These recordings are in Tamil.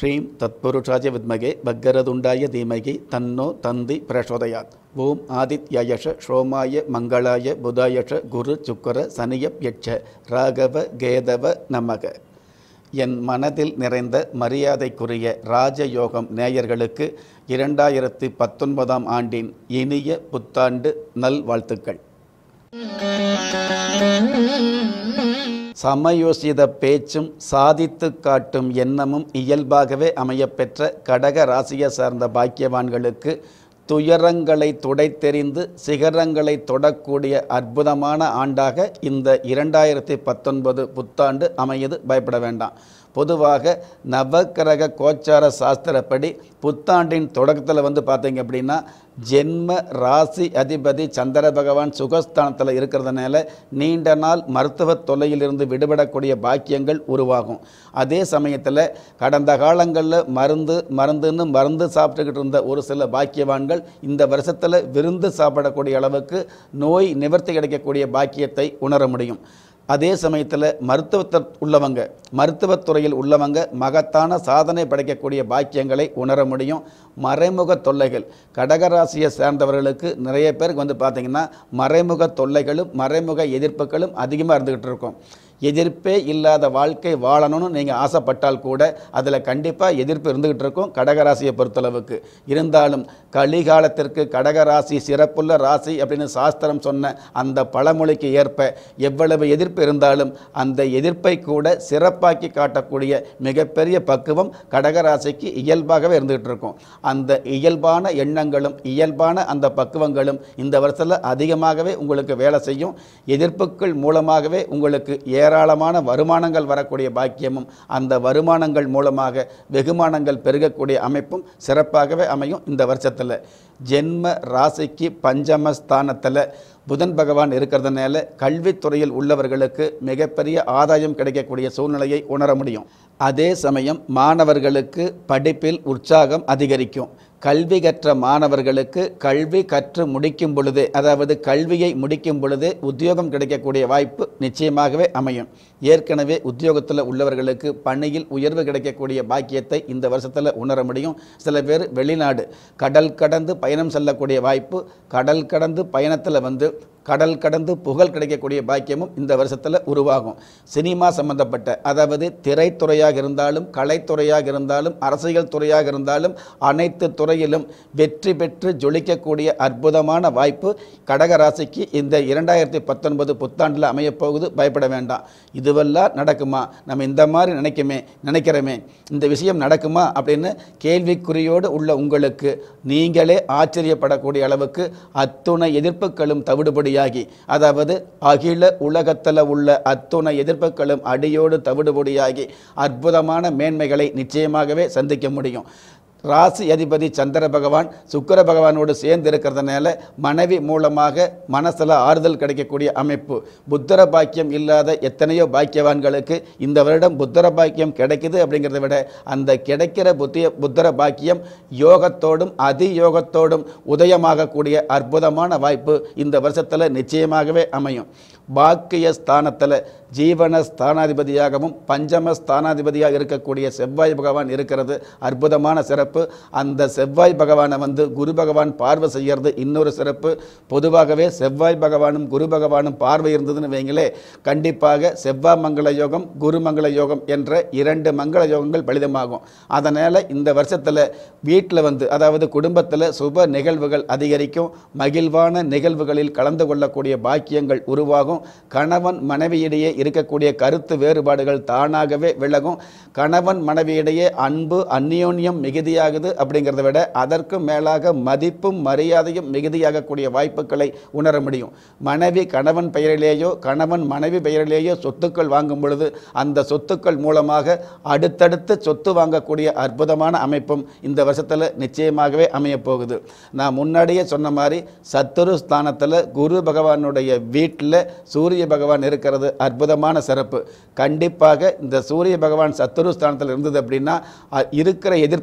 ஸ்ரீம் தத்புருஷாய வித்மகே பக்கரதுண்டாய தீமகி தன்னோ தந்தி பிரசோதயாத் ஓம் ஆதித்யயஷ ஷோமாய மங்களாய புதாயஷ குரு சுக்கர சனியப் யட்ச ராகவ கேதவ நமக என் மனதில் நிறைந்த மரியாதைக்குரிய ராஜயோகம் நேயர்களுக்கு இரண்டாயிரத்தி பத்தொன்பதாம் ஆண்டின் இனிய புத்தாண்டு நல்வாழ்த்துக்கள் சமயோசித பேச்சும் சாதித்து காட்டும் எண்ணமும் இயல்பாகவே அமையப்பெற்ற கடக ராசியை சார்ந்த பாக்கியவான்களுக்கு துயரங்களை துடைத்தெறிந்து சிகரங்களை தொடக்கூடிய அற்புதமான ஆண்டாக இந்த இரண்டாயிரத்தி பத்தொன்பது புத்தாண்டு அமையது பயப்பட வேண்டாம் பொதுவாக நவக்கிரக கோச்சார சாஸ்திரப்படி புத்தாண்டின் தொடக்கத்தில் வந்து பார்த்தீங்க அப்படின்னா ஜென்ம ராசி அதிபதி சந்திர பகவான் சுகஸ்தானத்தில் இருக்கிறதுனால நீண்ட நாள் மருத்துவ தொல்லையிலிருந்து விடுபடக்கூடிய பாக்கியங்கள் உருவாகும் அதே சமயத்தில் கடந்த காலங்களில் மருந்து மருந்துன்னு மருந்து சாப்பிட்டுக்கிட்டு இருந்த ஒரு சில பாக்கியவான்கள் இந்த வருஷத்தில் விருந்து சாப்பிடக்கூடிய அளவுக்கு நோய் நிவர்த்தி கிடைக்கக்கூடிய பாக்கியத்தை உணர முடியும் அதே சமயத்தில் மருத்துவத்தில் உள்ளவங்க மருத்துவத்துறையில் உள்ளவங்க மகத்தான சாதனை படைக்கக்கூடிய பாக்கியங்களை உணர முடியும் மறைமுக தொல்லைகள் கடகராசியை சேர்ந்தவர்களுக்கு நிறைய பேருக்கு வந்து பார்த்திங்கன்னா மறைமுக தொல்லைகளும் மறைமுக எதிர்ப்புகளும் அதிகமாக இருந்துக்கிட்டு இருக்கும் எதிர்ப்பே இல்லாத வாழ்க்கை வாழணும்னு நீங்கள் ஆசைப்பட்டால் கூட அதில் கண்டிப்பாக எதிர்ப்பு இருந்துக்கிட்டு இருக்கும் கடகராசியை பொறுத்தளவுக்கு இருந்தாலும் கலிகாலத்திற்கு கடகராசி சிறப்புள்ள ராசி அப்படின்னு சாஸ்திரம் சொன்ன அந்த பழமொழிக்கு ஏற்ப எவ்வளவு எதிர்ப்பு இருந்தாலும் அந்த எதிர்ப்பை கூட சிறப்பாக்கி காட்டக்கூடிய மிகப்பெரிய பக்குவம் கடகராசிக்கு இயல்பாகவே இருந்துகிட்டு இருக்கும் அந்த இயல்பான எண்ணங்களும் இயல்பான அந்த பக்குவங்களும் இந்த வருஷத்தில் அதிகமாகவே உங்களுக்கு வேலை செய்யும் எதிர்ப்புகள் மூலமாகவே உங்களுக்கு ஏராளமான வருமானங்கள் வரக்கூடிய பாக்கியமும் அந்த வருமானங்கள் மூலமாக வெகுமானங்கள் பெருகக்கூடிய அமைப்பும் சிறப்பாகவே அமையும் இந்த வருஷத்தில் ஜென்ம ராசிக்கு பஞ்சமஸ்தானத்தில் புதன் பகவான் இருக்கிறதுனால கல்வித்துறையில் உள்ளவர்களுக்கு மிகப்பெரிய ஆதாயம் கிடைக்கக்கூடிய சூழ்நிலையை உணர முடியும் அதே சமயம் மாணவர்களுக்கு படிப்பில் உற்சாகம் அதிகரிக்கும் கல்வி கற்ற மாணவர்களுக்கு கல்வி கற்று முடிக்கும் பொழுது அதாவது கல்வியை முடிக்கும் பொழுது உத்தியோகம் கிடைக்கக்கூடிய வாய்ப்பு நிச்சயமாகவே அமையும் ஏற்கனவே உத்தியோகத்தில் உள்ளவர்களுக்கு பணியில் உயர்வு கிடைக்கக்கூடிய பாக்கியத்தை இந்த வருஷத்தில் உணர முடியும் சில பேர் வெளிநாடு கடல் கடந்து பயணம் செல்லக்கூடிய வாய்ப்பு கடல் கடந்து பயணத்தில் வந்து கடல் கடந்து புகழ் கிடைக்கக்கூடிய பாக்கியமும் இந்த வருஷத்தில் உருவாகும் சினிமா சம்பந்தப்பட்ட அதாவது திரைத்துறையாக இருந்தாலும் கலைத்துறையாக இருந்தாலும் அரசியல் துறையாக இருந்தாலும் அனைத்து துறையிலும் வெற்றி பெற்று ஜொலிக்கக்கூடிய அற்புதமான வாய்ப்பு கடகராசிக்கு இந்த இரண்டாயிரத்தி பத்தொன்பது புத்தாண்டில் அமையப்போகுது பயப்பட வேண்டாம் இதுவெல்லாம் நடக்குமா நம்ம இந்த மாதிரி நினைக்குமே நினைக்கிறோமே இந்த விஷயம் நடக்குமா அப்படின்னு கேள்விக்குறியோடு உள்ள உங்களுக்கு நீங்களே ஆச்சரியப்படக்கூடிய அளவுக்கு அத்துணை எதிர்ப்புகளும் தவிடுபடி தவிடுபடியாகி அதாவது அகில உலகத்தில் உள்ள அத்துணை எதிர்ப்புகளும் அடியோடு தவிடுபடியாகி அற்புதமான மேன்மைகளை நிச்சயமாகவே சந்திக்க முடியும் ராசி அதிபதி சந்திர பகவான் சுக்கர பகவானோடு சேர்ந்து இருக்கிறதுனால மனைவி மூலமாக மனசில் ஆறுதல் கிடைக்கக்கூடிய அமைப்பு புத்தர பாக்கியம் இல்லாத எத்தனையோ பாக்கியவான்களுக்கு இந்த வருடம் புத்தர பாக்கியம் கிடைக்குது அப்படிங்கிறத விட அந்த கிடைக்கிற புத்திய புத்தர பாக்கியம் யோகத்தோடும் அதியோகத்தோடும் உதயமாகக்கூடிய அற்புதமான வாய்ப்பு இந்த வருஷத்தில் நிச்சயமாகவே அமையும் பாக்கிய ஸ்தானத்தில் ஜீவன ஸ்தானாதிபதியாகவும் பஞ்சம ஸ்தானாதிபதியாக இருக்கக்கூடிய செவ்வாய் பகவான் இருக்கிறது அற்புதமான சிறப்பு அந்த செவ்வாய் பகவானை வந்து குரு பகவான் பார்வை செய்கிறது இன்னொரு சிறப்பு பொதுவாகவே செவ்வாய் பகவானும் குரு பகவானும் பார்வை இருந்ததுன்னு வைங்களே கண்டிப்பாக செவ்வாய் மங்கள யோகம் குரு மங்கள யோகம் என்ற இரண்டு மங்கள யோகங்கள் பலிதமாகும் அதனால் இந்த வருஷத்தில் வீட்டில் வந்து அதாவது குடும்பத்தில் சுப நிகழ்வுகள் அதிகரிக்கும் மகிழ்வான நிகழ்வுகளில் கலந்து கொள்ளக்கூடிய பாக்கியங்கள் உருவாகும் கணவன் மனைவியிடையே இருக்கக்கூடிய கருத்து வேறுபாடுகள் தானாகவே விலகும் கணவன் மனைவியிடையே அன்பு அந்யோன்யம் மிகுதியாகுது அப்படிங்கிறத விட அதற்கும் மேலாக மதிப்பும் மரியாதையும் மிகுதியாகக்கூடிய வாய்ப்புகளை உணர முடியும் மனைவி கணவன் பெயரிலேயோ கணவன் மனைவி பெயரிலேயோ சொத்துக்கள் வாங்கும் பொழுது அந்த சொத்துக்கள் மூலமாக அடுத்தடுத்து சொத்து வாங்கக்கூடிய அற்புதமான அமைப்பும் இந்த வருஷத்தில் நிச்சயமாகவே அமையப் போகுது நான் முன்னாடியே சொன்ன மாதிரி சத்துரு ஸ்தானத்தில் குரு பகவானுடைய வீட்டில் சூரிய பகவான் இருக்கிறது அற்புதமான சிறப்பு கண்டிப்பாக இந்த சூரிய பகவான் சத்துரு ஸ்தானத்தில் இருந்தது அப்படின்னா அ- இருக்கிற எதிர்ப்புகள்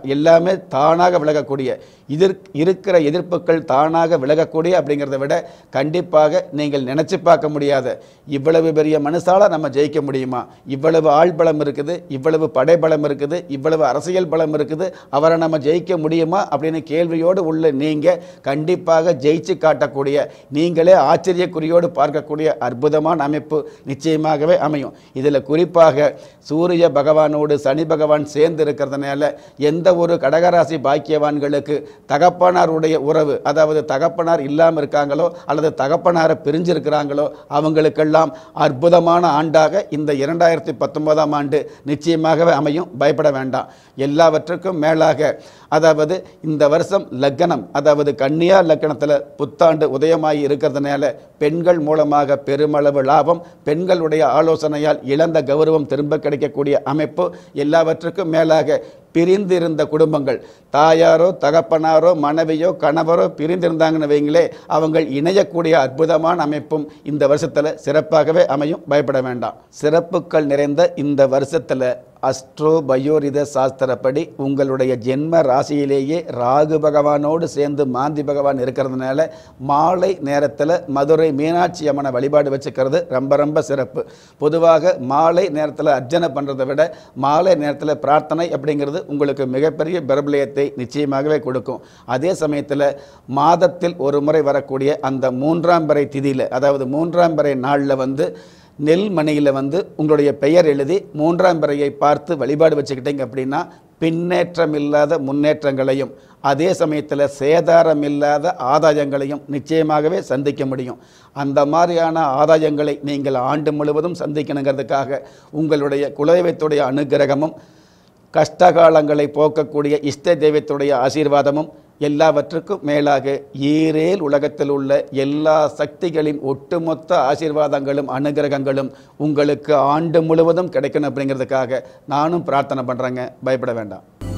எல்லாமே தானாக விலகக்கூடிய எதிர் இருக்கிற எதிர்ப்புகள் தானாக விலகக்கூடிய அப்படிங்கிறத விட கண்டிப்பாக நீங்கள் நினச்சி பார்க்க முடியாத இவ்வளவு பெரிய மனுஷால நம்ம ஜெயிக்க முடியுமா இவ்வளவு ஆள் பலம் இருக்குது இவ்வளவு படைபலம் இருக்குது இவ்வளவு அரசியல் பலம் இருக்குது அவரை நம்ம ஜெயிக்க முடியுமா அப்படின்னு கேள்வியோடு உள்ள நீங்கள் கண்டிப்பாக ஜெயிச்சு காட்டக்கூடிய நீங்களே ஆச்சரியக்குறியோடு பார்க்கக்கூடிய அற்புதமான அமைப்பு நிச்சயமாகவே அமையும் இதில் குறிப்பாக சூரிய பகவானோடு சனி பகவான் சேர்ந்து இருக்கிறதுனால எந்த ஒரு கடகராசி பாக்கியவான்களுக்கு தகப்பனாருடைய உறவு அதாவது தகப்பனார் இல்லாமல் இருக்காங்களோ அல்லது தகப்பனாரை பிரிஞ்சிருக்கிறாங்களோ அவங்களுக்கெல்லாம் அற்புதமான ஆண்டாக இந்த இரண்டாயிரத்தி பத்தொன்பதாம் ஆண்டு நிச்சயமாகவே அமையும் பயப்பட வேண்டாம் எல்லாவற்றுக்கும் மேலாக அதாவது இந்த வருஷம் லக்னம் அதாவது கன்னியா லக்னத்தில் புத்தாண்டு உதயமாகி இருக்கிறதுனால பெண்கள் மூலமாக பெருமளவு லாபம் பெண்களுடைய ஆலோசனையால் இழந்த கௌரவம் திரும்ப கிடைக்கக்கூடிய அமைப்பு எல்லாவற்றுக்கும் மேலாக பிரிந்திருந்த குடும்பங்கள் தாயாரோ தகப்பனாரோ மனைவியோ கணவரோ பிரிந்திருந்தாங்கன்னு வைங்களே அவங்க இணையக்கூடிய அற்புதமான அமைப்பும் இந்த வருஷத்தில் சிறப்பாகவே அமையும் பயப்பட வேண்டாம் சிறப்புகள் நிறைந்த இந்த வருஷத்தில் அஸ்ட்ரோ பயோரித சாஸ்திரப்படி உங்களுடைய ஜென்ம ராசியிலேயே ராகு பகவானோடு சேர்ந்து மாந்தி பகவான் இருக்கிறதுனால மாலை நேரத்தில் மதுரை மீனாட்சி அம்மனை வழிபாடு வச்சுக்கிறது ரொம்ப ரொம்ப சிறப்பு பொதுவாக மாலை நேரத்தில் அர்ச்சனை பண்ணுறதை விட மாலை நேரத்தில் பிரார்த்தனை அப்படிங்கிறது உங்களுக்கு மிகப்பெரிய பிரபலயத்தை நிச்சயமாகவே கொடுக்கும் அதே சமயத்தில் மாதத்தில் ஒரு முறை வரக்கூடிய அந்த மூன்றாம் பிறை திதியில் அதாவது மூன்றாம் பிறை நாளில் வந்து நெல் மணியில் வந்து உங்களுடைய பெயர் எழுதி மூன்றாம் பிறையை பார்த்து வழிபாடு வச்சுக்கிட்டீங்க அப்படின்னா பின்னேற்றம் இல்லாத முன்னேற்றங்களையும் அதே சமயத்தில் சேதாரம் இல்லாத ஆதாயங்களையும் நிச்சயமாகவே சந்திக்க முடியும் அந்த மாதிரியான ஆதாயங்களை நீங்கள் ஆண்டு முழுவதும் சந்திக்கணுங்கிறதுக்காக உங்களுடைய குலதெய்வத்துடைய அனுகிரகமும் கஷ்டகாலங்களை போக்கக்கூடிய இஷ்ட தெய்வத்துடைய ஆசீர்வாதமும் எல்லாவற்றுக்கும் மேலாக ஈரேல் உலகத்தில் உள்ள எல்லா சக்திகளின் ஒட்டுமொத்த ஆசீர்வாதங்களும் அனுகிரகங்களும் உங்களுக்கு ஆண்டு முழுவதும் கிடைக்கணும் அப்படிங்கிறதுக்காக நானும் பிரார்த்தனை பண்ணுறேங்க பயப்பட வேண்டாம்